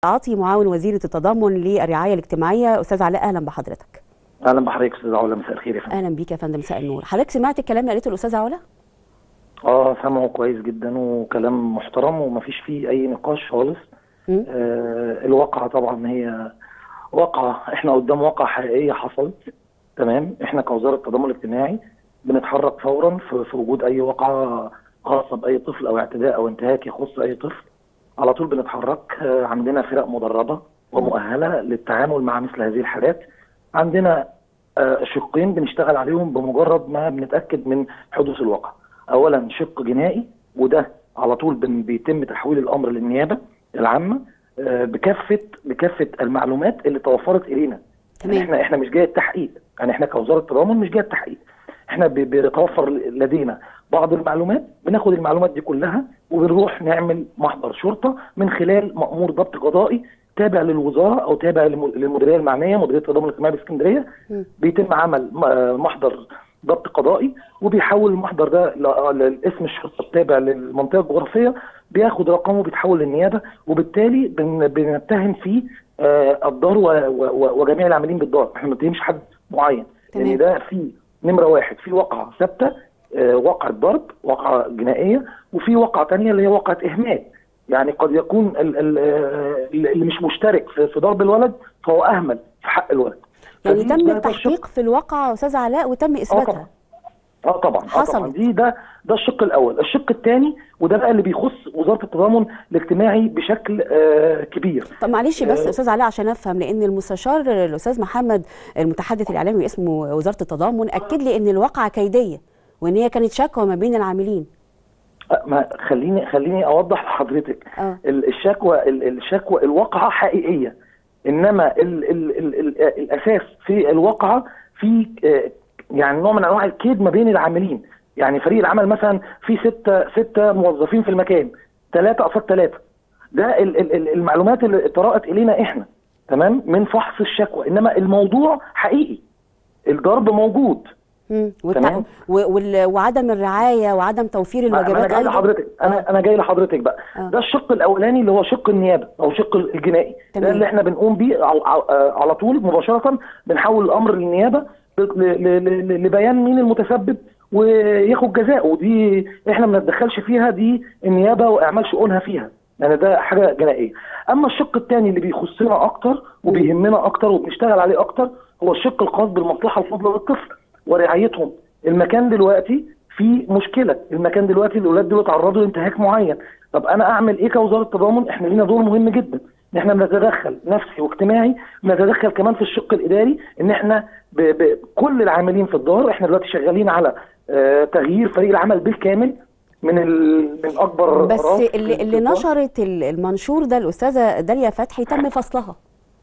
عاطي معاون وزيرة التضامن للرعاية الاجتماعية أستاذ علاء أهلا بحضرتك اهلا بحضرتك استاذ علا مساء الخير يا فندم أهلا بيك يا فندم مساء النور حضرتك سمعت الكلام اللي قالته الأستاذ علا؟ اه سامعه كويس جدا وكلام محترم ومفيش فيه اي نقاش خالص مم. آه الواقعه طبعا هي واقعه احنا قدام واقعه حقيقيه حصلت تمام احنا كوزاره التضامن الاجتماعي بنتحرك فورا في, في وجود اي واقعه خاصه باي طفل او اعتداء او انتهاك يخص اي طفل على طول بنتحرك آه عندنا فرق مدربه ومؤهله للتعامل مع مثل هذه الحالات عندنا آه، شقين بنشتغل عليهم بمجرد ما بنتاكد من حدوث الواقع. اولا شق جنائي وده على طول بن- بيتم تحويل الامر للنيابه العامه آه، بكافه بكافه المعلومات اللي توفرت الينا. تمام. يعني احنا احنا مش جاي التحقيق، يعني احنا كوزاره تضامن مش جاي التحقيق. احنا ب- بيتوفر لدينا بعض المعلومات بناخد المعلومات دي كلها وبنروح نعمل محضر شرطه من خلال مأمور ضبط قضائي تابع للوزاره او تابع للم- للمديريه المعنيه مديريه التضامن الاجتماعي باسكندريه مم. بيتم عمل م- آه محضر ضبط قضائي وبيحول المحضر ده ل- لاسم الشرطه التابع للمنطقه الجغرافيه بياخد رقمه بيتحول للنيابه وبالتالي بن- بنتهم فيه آه، الدار و- و- وجميع العاملين بالدار احنا ما بنتهمش حد معين تمام. لان ده في نمره واحد في واقعه ثابته آه، واقعه ضرب واقعه جنائيه وفي واقعه تانية اللي هي واقعه اهمال يعني قد يكون ال- ال- آه، اللي مش مشترك في في ضرب الولد فهو اهمل في حق الولد يعني فدي تم اسمها التحقيق في الواقعة يا أستاذ علاء وتم إثباتها اه طبعا اه طبعا حصلت. دي ده ده الشق الاول الشق الثاني وده بقى اللي بيخص وزاره التضامن الاجتماعي بشكل آه كبير طب معلش بس آه. استاذ علاء عشان افهم لان المستشار الاستاذ محمد المتحدث الاعلامي باسم وزاره التضامن اكد لي ان الواقعه كيديه وان هي كانت شكوى ما بين العاملين آه، ما خليني خليني اوضح لحضرتك اه ال- الشكوى ال- الشكوى الواقعه حقيقيه انما ال ال ال ال الاساس في الواقعه في آه، يعني نوع من انواع الكيد ما بين العاملين يعني فريق العمل مثلا في ستة ستة موظفين في المكان ثلاثة قصاد ثلاثة ده ال ال ال المعلومات اللي طرأت الينا احنا تمام من فحص الشكوى انما الموضوع حقيقي الضرب موجود مم. والت... تمام. و... وال... وعدم الرعايه وعدم توفير ما- ما انا الوجبات جاي ايضا لحضرتك انا انا جاي لحضرتك بقى آه. ده الشق الاولاني اللي هو شق النيابه او شق الجنائي تمام. ده اللي احنا بنقوم بيه على, على طول مباشره بنحول الامر للنيابه ل- ل- ل- لبيان مين المتسبب وياخد جزاءه ودي احنا ما بنتدخلش فيها دي النيابه واعمال شؤونها فيها لان ده حاجه جنائيه اما الشق الثاني اللي بيخصنا اكتر وبيهمنا اكتر وبنشتغل عليه اكتر هو الشق الخاص بالمصلحه الفضلى للطفل ورعايتهم المكان دلوقتي في مشكله المكان دلوقتي الاولاد دول اتعرضوا لانتهاك معين طب انا اعمل ايه كوزاره تضامن احنا لينا دور مهم جدا ان احنا بنتدخل نفسي واجتماعي بنتدخل كمان في الشق الاداري ان احنا ب... ب... كل العاملين في الدار احنا دلوقتي شغالين على آه تغيير فريق العمل بالكامل من ال... من اكبر بس راس اللي, في اللي الدار. نشرت ال- المنشور ده الاستاذه داليا فتحي تم فصلها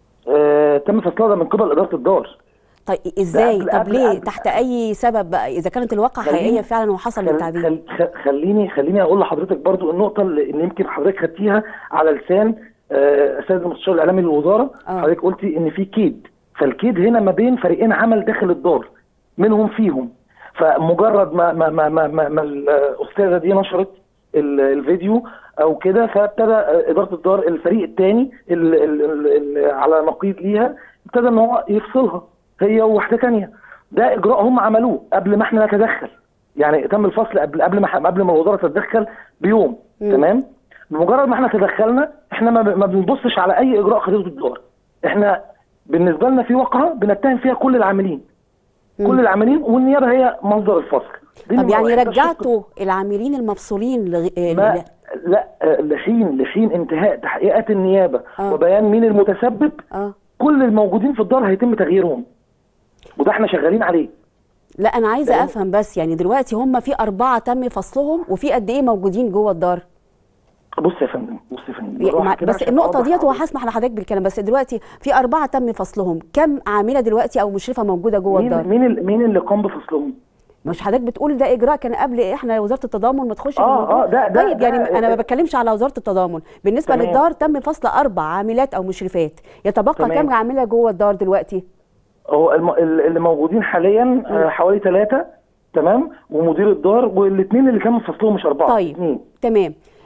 آه تم فصلها ده من قبل اداره الدار طيب ازاي قبل- طب قبل- ليه قبل- تحت اي سبب بقى اذا كانت الواقعه خليني- حقيقيه فعلا وحصل خل... التعديل خل... خ- خليني خليني اقول لحضرتك برضو النقطه اللي اللي يمكن حضرتك خدتيها على لسان آه، استاذ المستشار الاعلامي للوزاره آه. حضرتك قلتي ان في كيد فالكيد هنا ما بين فريقين عمل داخل الدار منهم فيهم فمجرد ما ما ما ما, ما, ما الاستاذه دي نشرت ال- الفيديو او كده فابتدى آه، اداره الدار الفريق الثاني على نقيض ليها ابتدى ان هو يفصلها هي وواحده ثانيه ده اجراء هم عملوه قبل ما احنا نتدخل يعني تم الفصل قبل قبل ما قبل ما الوزاره تتدخل بيوم مم. تمام بمجرد ما احنا تدخلنا احنا ما, ما بنبصش على اي اجراء خدته الدار احنا بالنسبه لنا في واقعه بنتهم فيها كل العاملين مم. كل العاملين والنيابه هي مصدر الفصل دي طب نمرة يعني واحد. ده الشق رجعتوا العاملين المفصولين لغ... ما ل- لا آه، لحين لحين انتهاء تحقيقات النيابه آه. وبيان مين المتسبب اه كل الموجودين في الدار هيتم تغييرهم وده احنا شغالين عليه لا انا عايزه لأن- افهم بس يعني دلوقتي هم في اربعه تم فصلهم وفي قد ايه موجودين جوه الدار بص يا فندم بص يا فندم يعني بالراحة مع- كده بس عشان النقطه أوضح ديت هو لحضرتك. هسمح لحضرتك بالكلام بس دلوقتي في اربعه تم فصلهم كم عامله دلوقتي او مشرفه موجوده جوه مين الدار مين ال- مين اللي قام بفصلهم؟ مش حضرتك بتقول ده اجراء كان قبل احنا وزاره التضامن ما تخش في آه، الموضوع آه، ده- ده- طيب يعني ده- انا ما بتكلمش على وزاره التضامن بالنسبه تمام. للدار تم فصل اربع عاملات او مشرفات يتبقى تمام. كم عامله جوه الدار دلوقتي هو الم... ال- اللي موجودين حاليا آه، حوالي ثلاثة تمام ومدير الدار والاثنين اللي كانوا فصلهم مش أربعة طيب اثنين تمام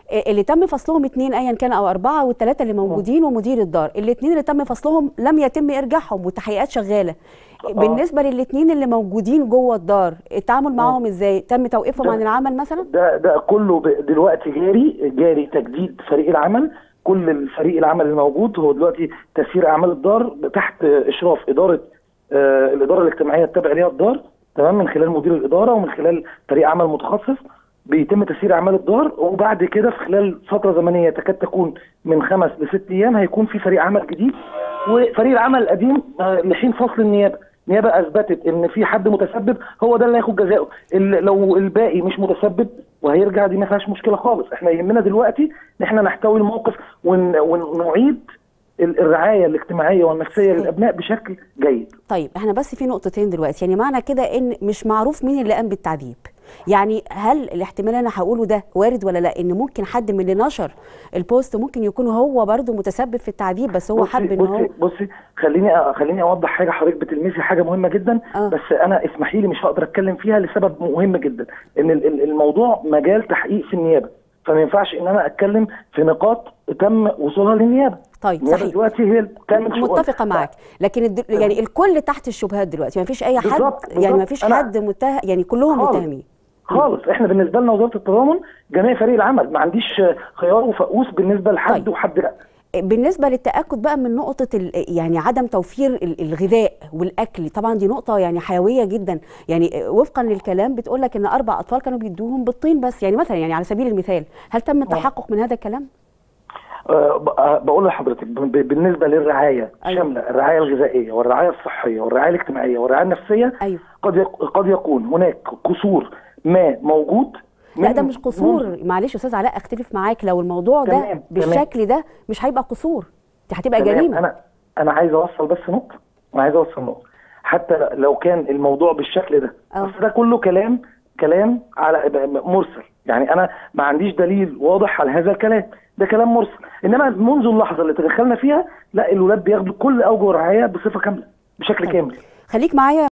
اللي تم فصلهم اثنين ايا كان او اربعه والثلاثه اللي موجودين ومدير الدار الاثنين اللي تم فصلهم لم يتم ارجاعهم والتحقيقات شغاله بالنسبه للاثنين اللي موجودين جوه الدار التعامل معاهم ازاي تم توقيفهم ده- عن العمل مثلا ده ده كله ب- دلوقتي جاري جاري تجديد فريق العمل كل الفريق العمل الموجود هو دلوقتي تسيير اعمال الدار تحت اشراف اداره آه الاداره الاجتماعيه التابعه ليها الدار تمام من خلال مدير الاداره ومن خلال فريق عمل متخصص بيتم تسيير اعمال الدار وبعد كده في خلال فتره زمنيه تكاد تكون من خمس لست ايام هيكون في فريق عمل جديد وفريق العمل القديم آه، لحين فصل النيابه النيابه اثبتت ان في حد متسبب هو ده اللي هياخد جزاؤه ال- لو الباقي مش متسبب وهيرجع دي ما فيهاش مشكله خالص احنا يهمنا دلوقتي ان احنا نحتوي الموقف ون- ونعيد ال- الرعايه الاجتماعيه والنفسيه للابناء بشكل جيد طيب احنا بس في نقطتين دلوقتي يعني معنى كده ان مش معروف مين اللي قام بالتعذيب يعني هل الاحتمال اللي انا هقوله ده وارد ولا لا ان ممكن حد من اللي نشر البوست ممكن يكون هو برضو متسبب في التعذيب بس هو بصي حب ان بصي هو بصي خليني أ- خليني اوضح حاجه حضرتك بتلمسي حاجه مهمه جدا آه. بس انا اسمحي لي مش هقدر اتكلم فيها لسبب مهم جدا ان ال- ال- الموضوع مجال تحقيق في النيابه فما ينفعش ان انا اتكلم في نقاط تم وصولها للنيابه طيب النيابه صحيح دلوقتي هي اللي بتعمل شغل. متفقه معاك لكن الد... يعني الكل تحت الشبهات دلوقتي ما فيش اي حد بالظبط، يعني ما بالظبط. فيش أنا- حد متهم يعني كلهم خالص. متهمين خالص احنا بالنسبه لنا وزاره التضامن جميع فريق العمل ما عنديش خيار وفقوس بالنسبه لحد طيب. وحد لا بالنسبه للتاكد بقى من نقطه ال- يعني عدم توفير ال- الغذاء والاكل طبعا دي نقطه يعني حيويه جدا يعني وفقا للكلام بتقول لك ان اربع اطفال كانوا بيدوهم بالطين بس يعني مثلا يعني على سبيل المثال هل تم التحقق من هذا الكلام أه ب- أه بقول لحضرتك ب- ب- بالنسبه للرعايه أيوة. شامله الرعايه الغذائيه والرعايه الصحيه والرعايه الاجتماعيه والرعايه النفسيه ايوه قد يك- قد يكون هناك قصور ما موجود لا من- ده مش قصور معلش يا استاذ علاء اختلف معاك لو الموضوع ده تمام، تمام. بالشكل ده مش هيبقى قصور دي هتبقى تمام، جريمه انا انا عايز اوصل بس نقطه انا عايز اوصل نقطه حتى لو كان الموضوع بالشكل ده أه. بس ده كله كلام كلام على ب- مرسل يعني انا ما عنديش دليل واضح على هذا الكلام ده كلام مرسل انما منذ اللحظه اللي تدخلنا فيها لا الولاد بياخدوا كل اوجه الرعايه بصفه كامله بشكل طيب. كامل خليك معايا